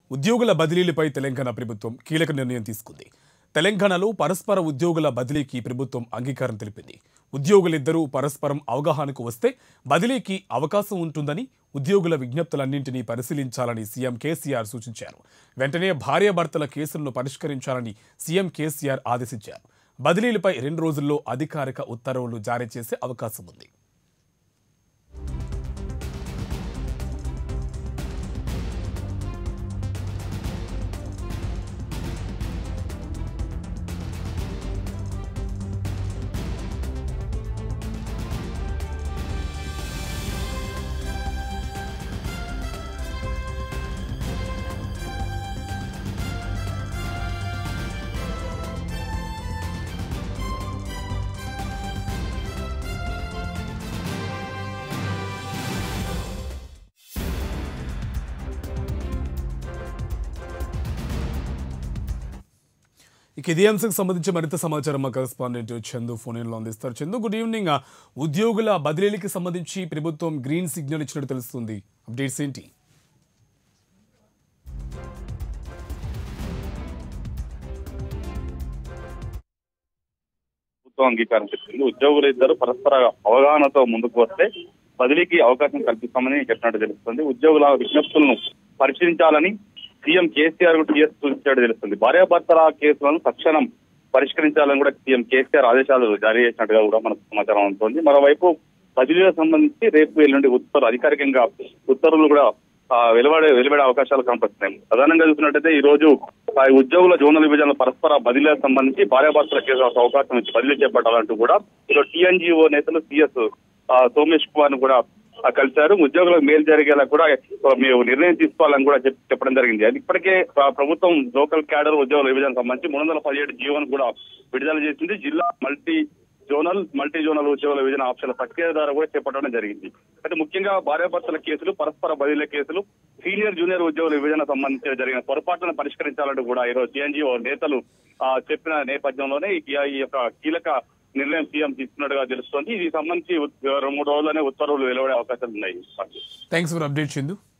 ఉద్యోగుల బదిలీలపై తెలంగాణ ప్రభుత్వం కీలక నిర్ణయం తీసుకుంది తెలంగాణలో పరస్పర ఉద్యోగుల బదిలీకి ప్రభుత్వం అంగీకారం తెలిపింది ఉద్యోగులిద్దరూ పరస్పరం అవగాహనకు వస్తే బదిలీకి అవకాశం ఉంటుందని ఉద్యోగుల విజ్ఞప్తులన్నింటినీ పరిశీలించాలని సీఎం కేసీఆర్ సూచించారు వెంటనే భార్యాభర్తల కేసులను పరిష్కరించాలని సీఎం కేసీఆర్ ఆదేశించారు బదిలీలపై రెండు రోజుల్లో అధికారిక ఉత్తర్వులు జారీ చేసే అవకాశం ఉంది ఇక ఇదే అంశంకి సంబంధించి మరింత సమాచారం మా కరెస్పాండెంట్ చందు ఫోన్ లో అందిస్తారు చందు గుడ్ ఈవినింగ్ ఆ, ఉద్యోగుల బదిలీలకి సంబంధించి ప్రభుత్వం గ్రీన్ సిగ్నల్ ఇచ్చినట్టు తెలుస్తుంది అప్డేట్స్ ఏంటి ప్రభుత్వం అంగీకారం చెప్పింది ఉద్యోగులు ఇద్దరు పరస్పర అవగాహనతో ముందుకు వస్తే బదిలీకి అవకాశం కల్పిస్తామని చెప్పినట్టు తెలుస్తుంది ఉద్యోగుల విజ్ఞప్తులను పరిశీలించాలని సీఎం కేసీఆర్ కూడా టీఎస్ సూచించినట్టు తెలుస్తుంది భార్యాభర్తల కేసులను తక్షణం పరిష్కరించాలని కూడా సీఎం కేసీఆర్ ఆదేశాలు జారీ చేసినట్టుగా కూడా మనకు సమాచారం ఉంటుంది మరోవైపు బదిలీలకు సంబంధించి రేపు ఎల్లుండి ఉత్తర్వులు అధికారికంగా ఉత్తర్వులు కూడా ఆ, వెలువడే వెలువడే అవకాశాలు కనపడుతున్నాయి ప్రధానంగా చూసినట్టయితే ఈ రోజు ఆ ఉద్యోగుల జోనల్ విభజన పరస్పర బదిలీలకు సంబంధించి భార్యాభర్తల కేసు అవకాశం ఇచ్చి బదిలీ చేపట్టాలంటూ కూడా ఈరోజు టీఎన్జిఓ నేతలు సిఎస్ సోమేష్ కుమార్ ను కూడా ఆ, కలిశారు ఉద్యోగులకు మేలు జరిగేలా కూడా ఆ, మేము నిర్ణయం తీసుకోవాలని కూడా చెప్- చెప్పడం జరిగింది అది ఇప్పటికే ప్ర- ప్రభుత్వం లోకల్ క్యాడర్ ఉద్యోగుల విభజన సంబంధించి మూడు వందల పదిహేడు జీవోను కూడా విడుదల చేసింది జిల్లా మల్టీ జోనల్ మల్టీ జోనల్ ఉద్యోగుల విభజన ఆప్షన్ల ప్రక్రియ ద్వారా కూడా చేపట్టడం జరిగింది అయితే ముఖ్యంగా భార్యాభర్తల కేసులు పరస్పర బదిలీ కేసులు సీనియర్ జూనియర్ ఉద్యోగుల విభజన సంబంధించి జరిగిన పొరపాట్లను పరిష్కరించాలంటూ కూడా ఈరోజు టీఎన్జిఓ నేతలు ఆ, చెప్పిన నేపథ్యంలోనే ఈ ఈ యొక్క కీలక నిర్ణయం సీఎం తీసుకున్నట్టుగా తెలుస్తోంది ఇది సంబంధించి ఉత్- రెండు మూడు రోజుల్లోనే ఉత్తర్వులు వెలువడే అవకాశాలు ఉన్నాయి థ్యాంక్స్ ఫర్ అప్డేట్ చందు